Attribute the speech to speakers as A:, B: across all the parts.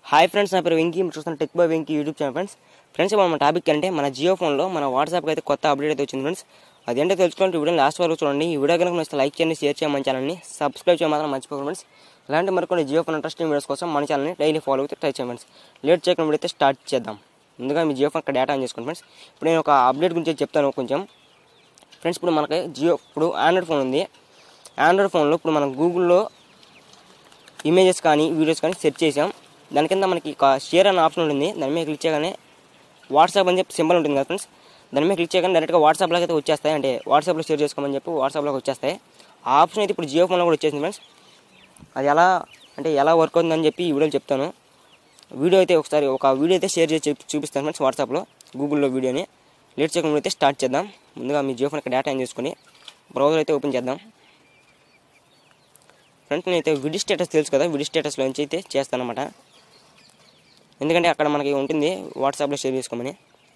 A: hi friends నా పేరు వెంకీ మీరు చూస్తున్న tech boy Venky YouTube channel friends friends ఇప్పుడు మన టాపిక్ అంటే మన జియో ఫోన్లో మన వాట్సాప్కి అయితే కొత్త అప్డేట్ అయితే వచ్చింది ఫ్రెండ్స్ అదేంటో తెలుసుకోవాలంటే వీడియో లాస్ట్ వరకు చూడండి ఈ వీడియో కనుక నచ్చితే లైక్ చేయండి షేర్ చేయండి మన ఛానల్ని సబ్స్క్రైబ్ చేయడం మాత్రం మర్చిపోకండి ఫ్రెండ్స్ ఇలాంటి మరికొన్ని జియో ఫోన్ ఇంట్రెస్టింగ్ వీడియోస్ కోసం మన ఛానల్ని డైలీ ఫాలో అవుతే ట్రై చేయండి ఫ్రెండ్స్ లేట్ చేయకుండా వీడియో అయితే స్టార్ట్ చేద్దాం ముందుగా మీ జియో ఫోన్ ఇక్కడ డేటా ఆన్ చేసుకోండి ఫ్రెండ్స్ ఇప్పుడు నేను ఒక అప్డేట్ గురించి చెప్తాను కొంచెం ఫ్రెండ్స్ ఇప్పుడు మనకి జియో ఇప్పుడు ఆండ్రాయిడ్ ఫోన్ ఉంది ఆండ్రాయిడ్ ఫోన్లో ఇప్పుడు మనం గూగుల్లో ఇమేజెస్ కానీ వీడియోస్ కానీ సెర్చ్ చేసాం దాని కింద మనకి ఒక షేర్ అనే ఆప్షన్ ఉంటుంది దాని మీద క్లిక్ చేయగానే వాట్సాప్ అని చెప్పి సింబల్ ఉంటుంది కదా ఫ్రెండ్స్ దాని మీద క్లిక్ చేయగానే డైరెక్ట్గా వాట్సాప్లోకి అయితే వచ్చేస్తాయి అంటే వాట్సాప్లో షేర్ చేసుకోమని చెప్పి వాట్సాప్లోకి వచ్చేస్తాయి ఆ ఆప్షన్ అయితే ఇప్పుడు జియో ఫోన్లో కూడా వచ్చేసింది ఫ్రెండ్స్ అది ఎలా అంటే ఎలా వర్క్ అవుతుందని చెప్పి ఈ వీడియోలో చెప్తాను వీడియో అయితే ఒకసారి ఒక వీడియో అయితే షేర్ చేసి చూపి- చూపిస్తాను ఫ్రెండ్స్ వాట్సాప్లో గూగుల్లో వీడియోని లేట్ చేయకుండా అయితే స్టార్ట్ చేద్దాం ముందుగా మీ జియో ఫోన్ ఇక్కడ డేటా ఆన్ చేసుకొని బ్రౌజర్ అయితే ఓపెన్ చేద్దాం ఫ్రెండ్స్ నేనైతే విడి స్టేటస్ తెలుసు కదా విడి స్టేటస్లో నుంచి అయితే చేస్తాను అనమాట ఎందుకంటే అక్కడ మనకి ఉంటుంది వాట్సాప్లో షేర్ చేసుకోమని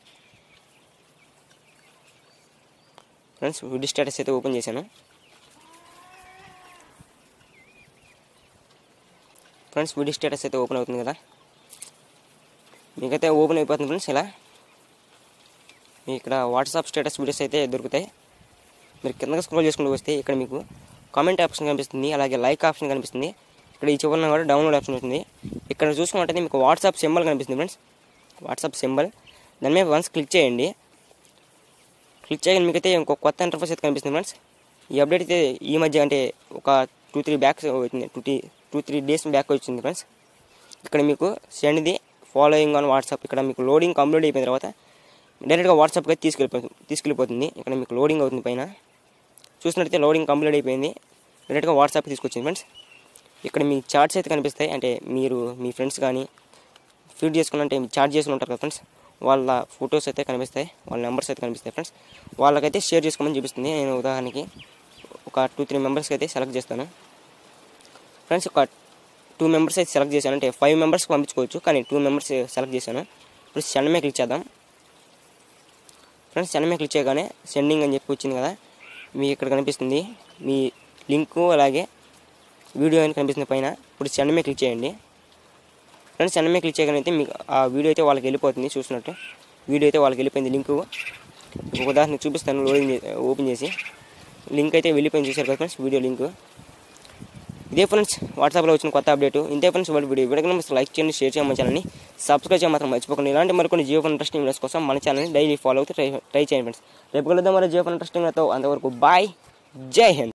A: ఫ్రెండ్స్ విడి స్టేటస్ అయితే ఓపెన్ చేశాను ఫ్రెండ్స్ విడి స్టేటస్ అయితే ఓపెన్ అవుతుంది కదా మీకైతే ఓపెన్ అయిపోతుంది ఫ్రెండ్స్ ఇలా మీకు ఇక్కడ వాట్సాప్ స్టేటస్ వీడియోస్ అయితే దొరుకుతాయి మీరు కిందకి స్క్రోల్ చేసుకుంటూ వస్తే ఇక్కడ మీకు కామెంట్ ఆప్షన్ కనిపిస్తుంది అలాగే లైక్ ఆప్షన్ కనిపిస్తుంది ఇక్కడ ఈ చివరిన కూడా డౌన్లోడ్ ఆప్షన్ ఉంటుంది ఇక్కడ చూసుకున్నట్టయితే మీకు వాట్సాప్ సింబల్ కనిపిస్తుంది ఫ్రెండ్స్ వాట్సాప్ సింబల్ దాని మీద వన్స్ క్లిక్ చేయండి క్లిక్ చేయగానే మీకైతే ఇంకో కొత్త ఇంటర్ఫేస్ అయితే కనిపిస్తుంది ఫ్రెండ్స్ ఈ అప్డేట్ అయితే ఈ మధ్య అంటే ఒక టూ త్రీ బ్యాక్స్ వచ్చింది two to two three days back వచ్చింది ఫ్రెండ్స్ ఇక్కడ మీకు send the following on WhatsApp ఇక్కడ మీకు లోడింగ్ కంప్లీట్ అయిపోయిన తర్వాత డైరెక్ట్గా వాట్సాప్కి అయితే తీసుకెళ్ళిపో తీసుకెళ్ళిపోతుంది ఇక్కడ మీకు లోడింగ్ అవుతుంది పైన చూసినట్టయితే లోడింగ్ కంప్లీట్ అయిపోయింది డైరెక్ట్గా వాట్సాప్ తీసుకొచ్చింది ఫ్రెండ్స్ ఇక్కడ మీ చార్ట్స్ అయితే కనిపిస్తాయి అంటే మీరు మీ ఫ్రెండ్స్ కానీ ఫీడ్ చేసుకుని అంటే చార్ట్ చేసుకుని ఉంటారు కదా ఫ్రెండ్స్ వాళ్ళ ఫొటోస్ అయితే కనిపిస్తాయి వాళ్ళ నెంబర్స్ అయితే కనిపిస్తాయి ఫ్రెండ్స్ వాళ్ళకైతే షేర్ చేసుకోమని చూపిస్తుంది నేను ఉదాహరణకి ఒక టూ త్రీ మెంబర్స్కి అయితే సెలెక్ట్ చేస్తాను ఫ్రెండ్స్ ఒక టూ మెంబర్స్ అయితే సెలెక్ట్ చేశాను అంటే ఫైవ్ మెంబర్స్కి పంపించుకోవచ్చు కానీ టూ మెంబర్స్ సెలెక్ట్ చేశాను ఇప్పుడు సెండ్ మీద క్లిక్ చేద్దాం ఫ్రెండ్స్ సెండ్ మీద క్లిక్ చేయగానే సెండింగ్ అని చెప్పి వచ్చింది కదా మీకు ఇక్కడ కనిపిస్తుంది మీ లింకు అలాగే వీడియో అని కనిపిస్తుంది పైన ఇప్పుడు సెండ్ మీద క్లిక్ చేయండి ఫ్రెండ్స్ సెండ్ మీద క్లిక్ చేయగానే అయితే మీకు ఆ వీడియో అయితే వాళ్ళకి వెళ్ళిపోతుంది చూసినట్టు వీడియో అయితే వాళ్ళకి వెళ్ళిపోయింది లింకు ఒక ఉదాహరణ చూపిస్తాను లోడింగ్ చే- ఓపెన్ చేసి లింక్ అయితే వెళ్ళిపోయింది చూసారు కదా ఫ్రెండ్స్ వీడియో లింక్ ఇదే ఫ్రెండ్స్ వాట్సాప్లో వచ్చిన కొత్త అప్డేట్ ఇంతే ఫ్రెండ్స్ వాళ్ళ వీడియో వీడియో కనుక లైక్ చేయండి షేర్ చేయమని ఛానల్ని సబ్స్క్రైబ్ చేయడం మాత్రం మర్చిపోకండి ఇలాంటి మరికొన్ని జియో ఫోన్ ఇంట్రెస్టింగ్ వీడియోస్ కోసం మన ఛానల్ని డైలీ ఫాలో అవుతూ ట్రై ట్రై చేయండి ఫ్రెండ్స్ రేపు కలుద్దాం మరి జియో ఫోన్ ఇంట్రెస్టింగ్ అంతవరకు బాయ్ జై హింద్